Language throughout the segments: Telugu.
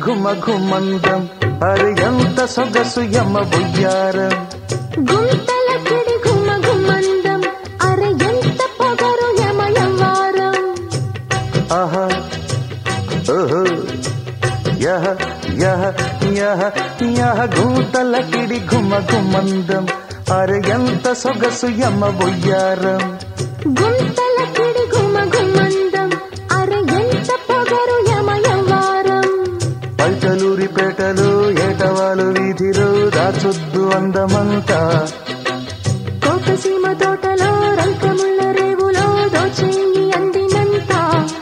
ఘుమ ఘుమందం అరే ఎంత సొగసు యమ బుయ్యారం గుంతల కిడి గుమ గుమందం అరే ఎంత పొగరు యమయవారం ఆహా ఓహో యహ యహ యహ యహ గూతల కిడి ఘుమ ఘుమందం అరే ఎంత సొగసు యమ బుయ్యారం గుంతల కిడి గుమ గుమందం అరే ఎంత పొగరు యమయవారం పల్టలూరి పేటలు ఏటవాలు వీధిలో దాచొద్దు అందమంతా కోకసీమ తోటలో రంకముళ్ళ రేవులో దోచేయి అందినంత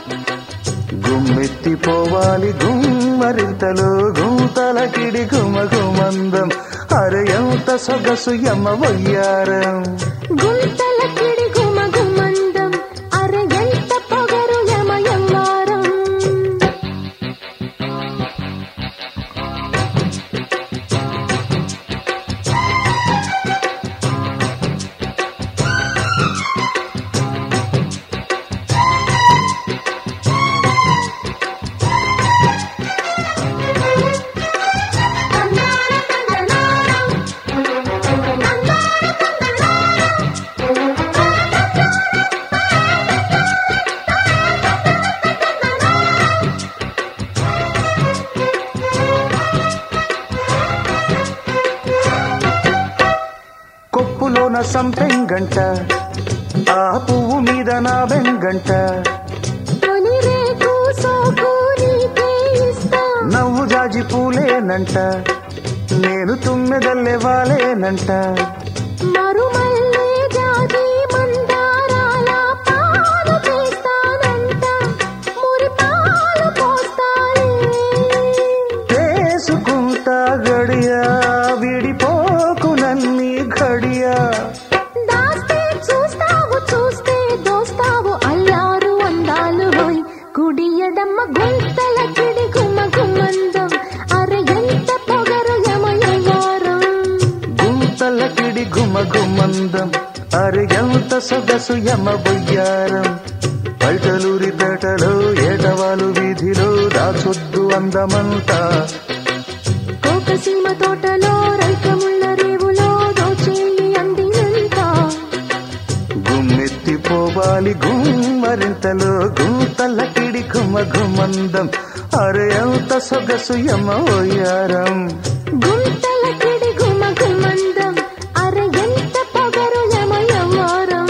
గుమ్మెత్తిపోవాలి గుమ్మరింతలో గుంతల కిడి గుమ గుమందం అరే ఎంత సొగసు యమ వయ్యారం గుంతల కిడి గుమ గుమందం అరే ఎంత పొగరు యమయవారం కొప్పులోన సంపెంగంట ఆ పువ్వు మీద నా వెంగంట తొలి రేకు సోకు నీకే ఇస్తా నవ్వు జాజి పూలేనంట నేను తుమ్మెదల్లే వాలేనంట మరుమల్లే జాజి మందారాల పాలు చేస్తానంట మురి పాలు పోస్తాలే చేసుకుంటా గడియా విడిపోకు నన్ని ఘడియా దాస్తే చూస్తావు చూస్తే దోస్తావు అల్లారు అందాలు హోయ్ కుడియడమ్మ గుంతల కిడి గుమ గుమ్మందం అరే ఎంత పొగరు యమయవారం గుంతల కిడి గుమ గుమందం అరి ఎంత సొగసు యమ బొయ్యారం పల్టలూరి పేటలో ఏటవాలు వీధిలో దాచొద్దు అందమంతా కోకసీమ తోటలో రైకముళ్ళ రేవులో దోచేయి అందినంత గుమ్మెత్తిపోవాలి గుమ్మరింతలో గుంతల కిడి గుమ గుమందం అరే ఎంత సొగసు యమ ఓయారం గుంతల కిడి గుమ గుమ్మందం అరే ఎంత పొగరు యమయవారం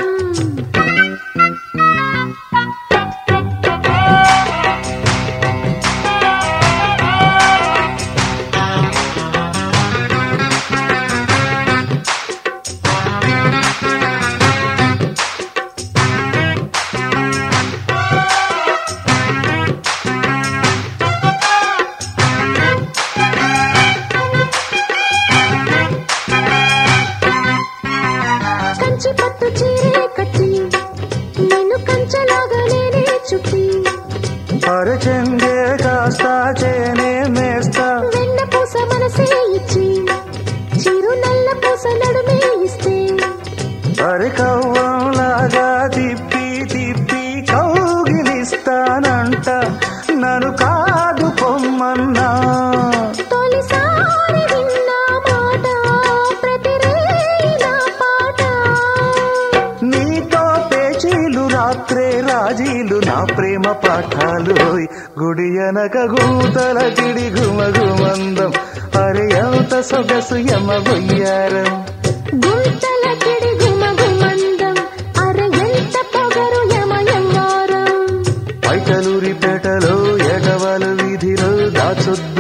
కంచి పట్టు చీరే కట్టి నిన్ను కంచలాగా నేనే చుట్టి అరచెందే కాస్తా చేనే మేస్తా వెన్న పూస మనసే ఇచ్చి చిరు నల్ల పూస నడుమే ఇస్తే అరే కవ్వంలాగా తిప్పి తిప్పి కౌగిలిస్తానంట నన్ను కాదు పొమ్మన్నా తొలిసారి విన్న మాట ప్రతి రేయి నా పాట నీతో పేచీలు రాత్రే రాజీలు నా ప్రేమ పాఠాలు ఓయ్. గుడి అనక గూతల కిడి గుమ గుమందం అరే ఎంత సొగసు యమ బొయ్యారం గుంతల కిడి గుమ గుమందం అర ఎంత పొగరు యమయంగారం పైటలూరి పేటలో ఎగవల వీధిలో దాచొద్దు